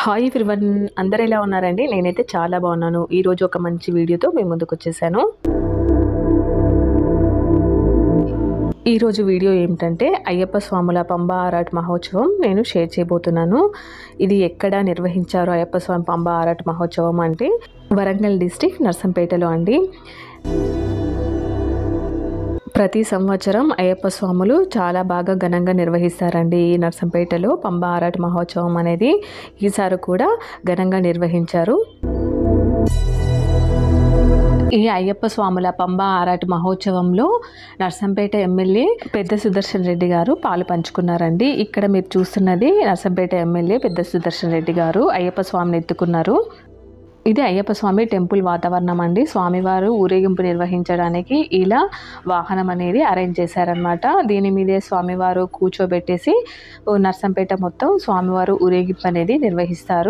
hi everyone అందరు ఎలా ఉన్నారండి నేనైతే చాలా బాగున్నాను ఈరోజు ఒక మంచి వీడియోతో మేము ముందుకు వచ్చేసాను ఈరోజు వీడియో ఏమిటంటే అయ్యప్ప స్వాముల పంబ ఆరాట్ మహోత్సవం నేను షేర్ చేయబోతున్నాను ఇది ఎక్కడ నిర్వహించారు అయ్యప్ప స్వామి పంబ ఆరాట్ మహోత్సవం అంటే వరంగల్ డిస్టిక్ నర్సంపేటలో అండి ప్రతి సంవత్సరం అయ్యప్ప స్వాములు చాలా బాగా ఘనంగా నిర్వహిస్తారండి ఈ నర్సంపేటలో పంబ ఆరాట మహోత్సవం అనేది ఈసారి కూడా ఘనంగా నిర్వహించారు ఈ అయ్యప్ప స్వాముల పంబ ఆరాట మహోత్సవంలో నర్సంపేట ఎమ్మెల్యే పెద్ద సుదర్శన్ రెడ్డి గారు పాలు పంచుకున్నారండి ఇక్కడ మీరు చూస్తున్నది నర్సంపేట ఎమ్మెల్యే పెద్ద సుదర్శన్ రెడ్డి గారు అయ్యప్ప స్వామిని ఎత్తుకున్నారు ఇది అయ్యప్ప స్వామి టెంపుల్ వాతావరణం అండి స్వామివారు ఊరేగింపు నిర్వహించడానికి ఇలా వాహనం అనేది అరేంజ్ చేశారనమాట దీని మీదే స్వామివారు కూర్చోబెట్టేసి ఓ నర్సంపేట మొత్తం స్వామివారు ఊరేగింపు అనేది నిర్వహిస్తారు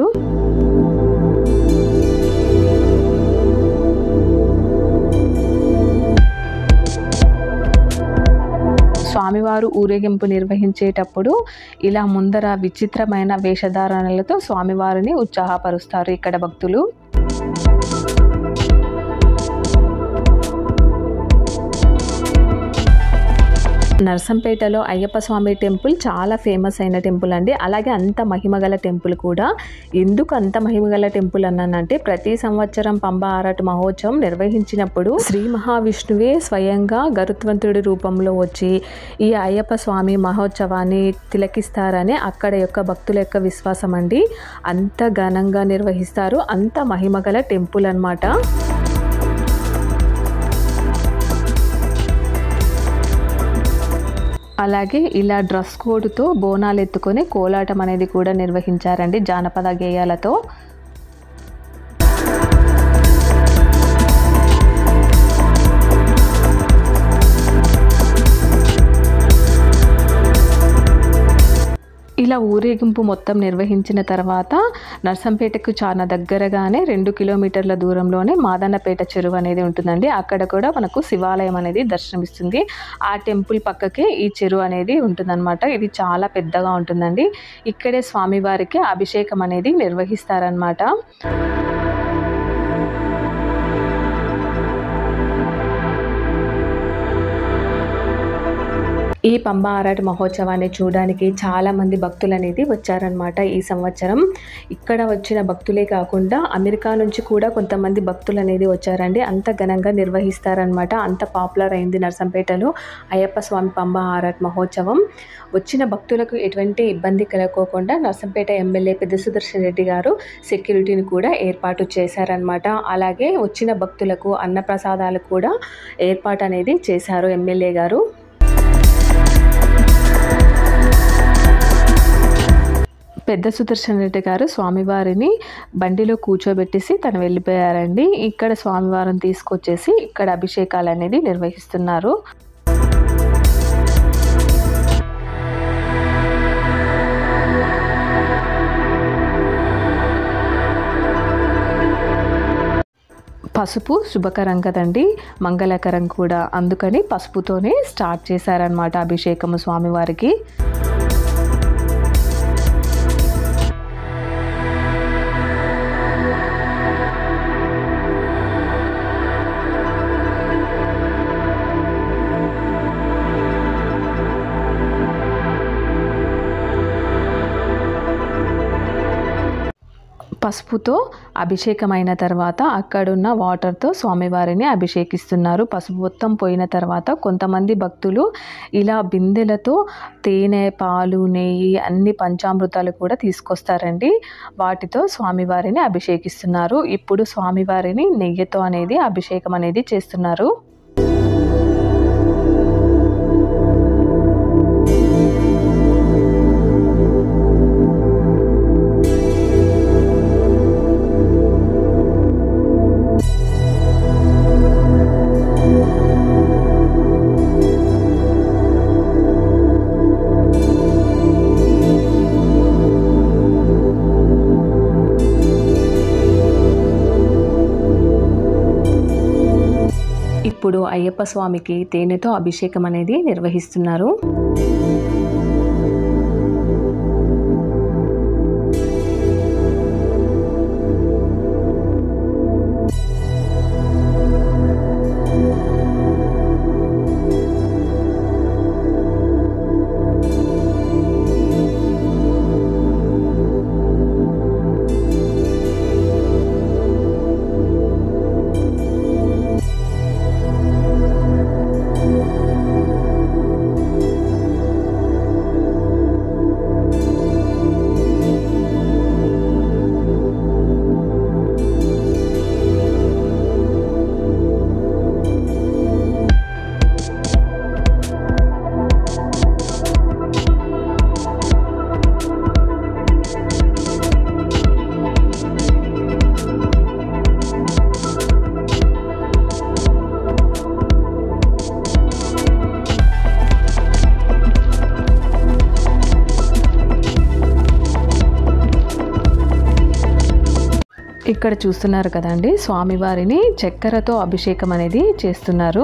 స్వామివారు ఊరేగింపు నిర్వహించేటప్పుడు ఇలా ముందర విచిత్రమైన వేషధారణలతో స్వామివారిని ఉత్సాహపరుస్తారు ఇక్కడ భక్తులు నర్సంపేటలో అయ్యప్ప స్వామి టెంపుల్ చాలా ఫేమస్ అయిన టెంపుల్ అండి అలాగే అంత మహిమగల టెంపుల్ కూడా ఎందుకు అంత మహిమగల టెంపుల్ అన్నానంటే ప్రతి సంవత్సరం పంబ ఆరాట మహోత్సవం నిర్వహించినప్పుడు శ్రీ మహావిష్ణువే స్వయంగా గరుత్వంతుడి రూపంలో వచ్చి ఈ అయ్యప్ప స్వామి మహోత్సవాన్ని తిలకిస్తారని అక్కడ యొక్క భక్తుల యొక్క విశ్వాసం అండి అంత ఘనంగా నిర్వహిస్తారు అంత మహిమగల టెంపుల్ అన్నమాట అలాగే ఇలా డ్రెస్ కోడ్తో బోనాలు ఎత్తుకొని కోలాటం అనేది కూడా నిర్వహించారండి జానపద గేయాలతో ఇలా ఊరేగింపు మొత్తం నిర్వహించిన తర్వాత నర్సంపేటకు చాలా దగ్గరగానే రెండు కిలోమీటర్ల దూరంలోనే మాదన్నపేట చెరువు అనేది ఉంటుందండి అక్కడ కూడా మనకు శివాలయం అనేది దర్శనమిస్తుంది ఆ టెంపుల్ పక్కకే ఈ చెరువు అనేది ఉంటుందన్నమాట ఇది చాలా పెద్దగా ఉంటుందండి ఇక్కడే స్వామివారికి అభిషేకం అనేది నిర్వహిస్తారనమాట ఈ పంబ ఆరాట మహోత్సవాన్ని చూడడానికి చాలా మంది భక్తులు అనేది వచ్చారనమాట ఈ సంవత్సరం ఇక్కడ వచ్చిన భక్తులే కాకుండా అమెరికా నుంచి కూడా కొంతమంది భక్తులు అనేది వచ్చారండి అంత ఘనంగా నిర్వహిస్తారనమాట అంత పాపులర్ అయింది నర్సంపేటలో అయ్యప్ప స్వామి పంబ ఆరాట మహోత్సవం వచ్చిన భక్తులకు ఎటువంటి ఇబ్బంది కలగకోకుండా నర్సంపేట ఎమ్మెల్యే పెద్ద సుదర్శన్ రెడ్డి గారు సెక్యూరిటీని కూడా ఏర్పాటు చేశారనమాట అలాగే వచ్చిన భక్తులకు అన్నప్రసాదాలు కూడా ఏర్పాటు అనేది చేశారు ఎమ్మెల్యే గారు పెద్ద సుదర్శన్ రెడ్డి గారు స్వామివారిని బండిలో కూర్చోబెట్టేసి తను వెళ్ళిపోయారండి ఇక్కడ స్వామివారిని తీసుకొచ్చేసి ఇక్కడ అభిషేకాలు అనేది నిర్వహిస్తున్నారు పసుపు శుభకరం కదండి మంగళకరం కూడా అందుకని పసుపుతోనే స్టార్ట్ చేశారనమాట అభిషేకము స్వామివారికి పసుపుతో అభిషేకమైన తర్వాత అక్కడున్న వాటర్తో స్వామివారిని అభిషేకిస్తున్నారు పసుపు మొత్తం పోయిన తర్వాత కొంతమంది భక్తులు ఇలా బిందెలతో తేనె పాలు నెయ్యి అన్ని పంచామృతాలు కూడా తీసుకొస్తారండి వాటితో స్వామివారిని అభిషేకిస్తున్నారు ఇప్పుడు స్వామివారిని నెయ్యితో అనేది అభిషేకం అనేది చేస్తున్నారు ఇప్పుడు అయ్యప్ప స్వామికి తేనెతో అభిషేకం అనేది నిర్వహిస్తున్నారు ఇక్కడ చూస్తున్నారు కదండి స్వామివారిని చక్కెరతో అభిషేకం అనేది చేస్తున్నారు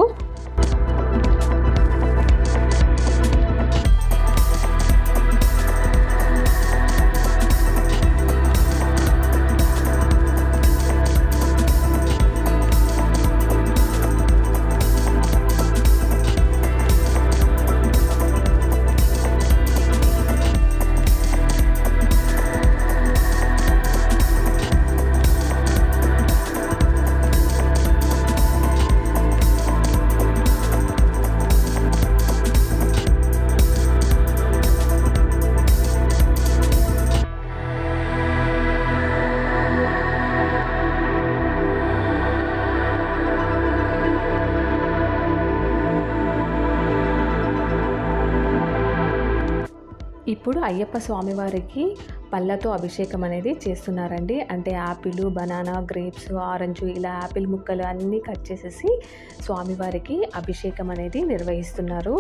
ఇప్పుడు అయ్యప్ప స్వామివారికి పళ్ళతో అభిషేకం అనేది చేస్తున్నారండి అంటే యాపిల్ బనానా గ్రేప్స్ ఆరెంజ్ ఇలా యాపిల్ ముక్కలు అన్నీ కట్ చేసేసి స్వామివారికి అభిషేకం అనేది నిర్వహిస్తున్నారు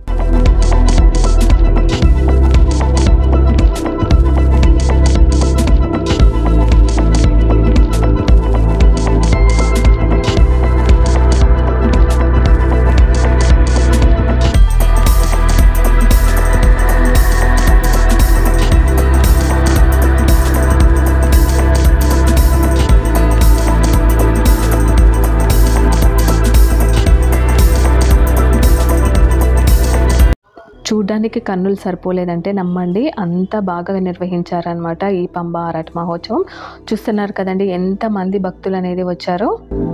చూడ్డానికి కన్నులు సరిపోలేదంటే నమ్మండి అంత బాగా నిర్వహించారనమాట ఈ పంబ ఆరాట మహోత్సవం చూస్తున్నారు కదండి ఎంతమంది భక్తులు అనేది వచ్చారో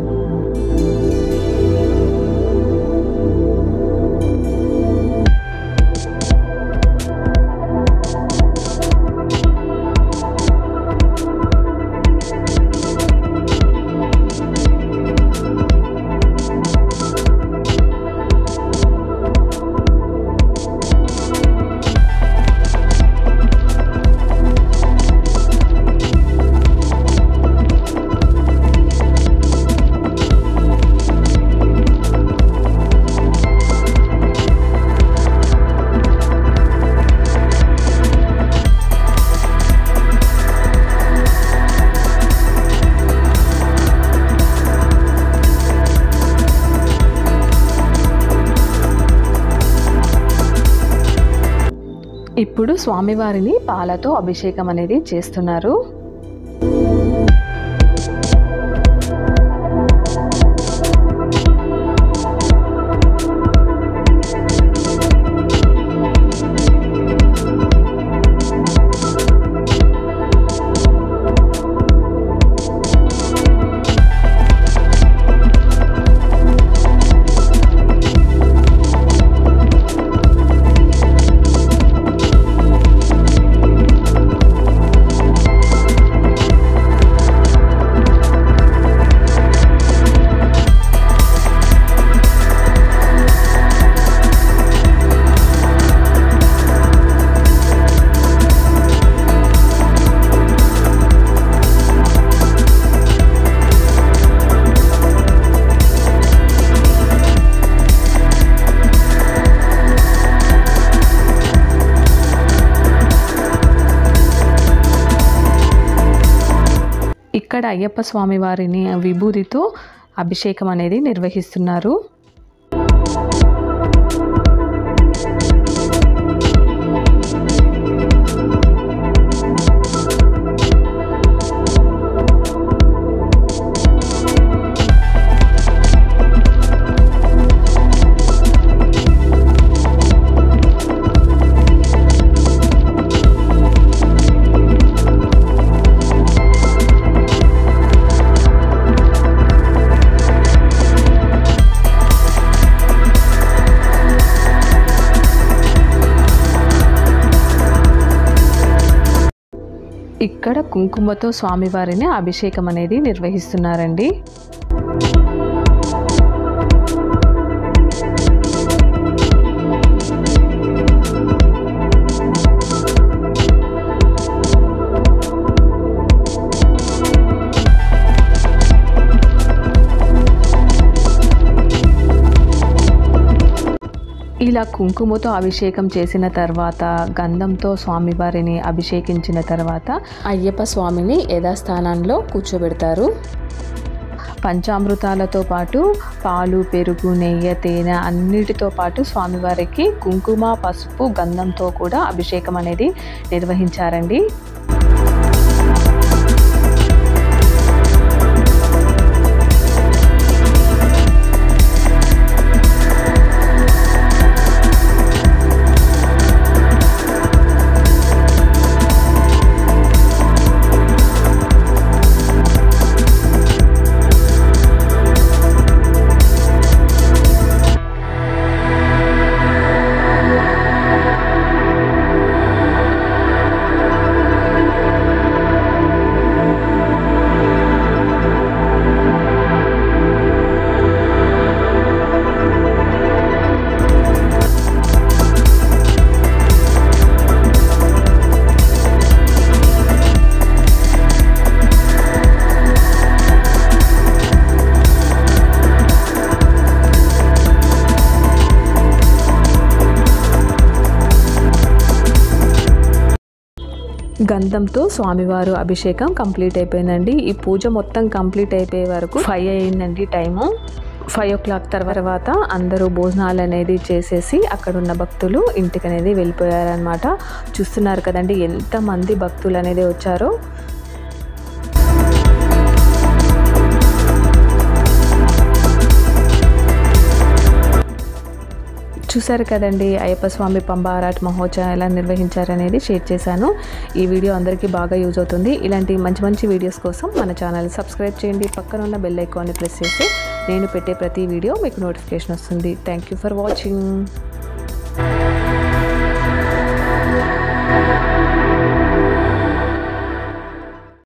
ఇప్పుడు స్వామివారిని పాలతో అభిషేకం అనేది చేస్తున్నారు ఇక్కడ అయ్యప్ప స్వామి వారిని విభూతితో అభిషేకం అనేది నిర్వహిస్తున్నారు ఇక్కడ కుంకుమతో స్వామివారిని అభిషేకం అనేది నిర్వహిస్తున్నారండి ఇలా కుంకుమతో అభిషేకం చేసిన తర్వాత గంధంతో స్వామివారిని అభిషేకించిన తర్వాత అయ్యప్ప స్వామిని యథాస్థానంలో కూర్చోబెడతారు పంచామృతాలతో పాటు పాలు పెరుగు నెయ్యి తేనె అన్నిటితో పాటు స్వామివారికి కుంకుమ పసుపు గంధంతో కూడా అభిషేకం అనేది నిర్వహించారండి గంధంతో స్వామివారు అభిషేకం కంప్లీట్ అయిపోయిందండి ఈ పూజ మొత్తం కంప్లీట్ అయిపోయే వరకు ఫైవ్ అయిందండి టైము ఫైవ్ ఓ క్లాక్ తర్వాత అందరూ భోజనాలు అనేది చేసేసి అక్కడ ఉన్న భక్తులు ఇంటికి అనేది వెళ్ళిపోయారనమాట చూస్తున్నారు కదండి ఎంతమంది భక్తులు అనేది వచ్చారో చూసారు కదండి అయ్యప్ప స్వామి పంబారాట్ మహోత్సవం ఎలా నిర్వహించారనేది షేర్ చేశాను ఈ వీడియో అందరికీ బాగా యూజ్ అవుతుంది ఇలాంటి మంచి మంచి వీడియోస్ కోసం మన ఛానల్ సబ్స్క్రైబ్ చేయండి పక్కన ఉన్న బెల్ ఐకాన్ని ప్రెస్ చేసి నేను పెట్టే ప్రతి వీడియో మీకు నోటిఫికేషన్ వస్తుంది థ్యాంక్ యూ ఫర్ వాచింగ్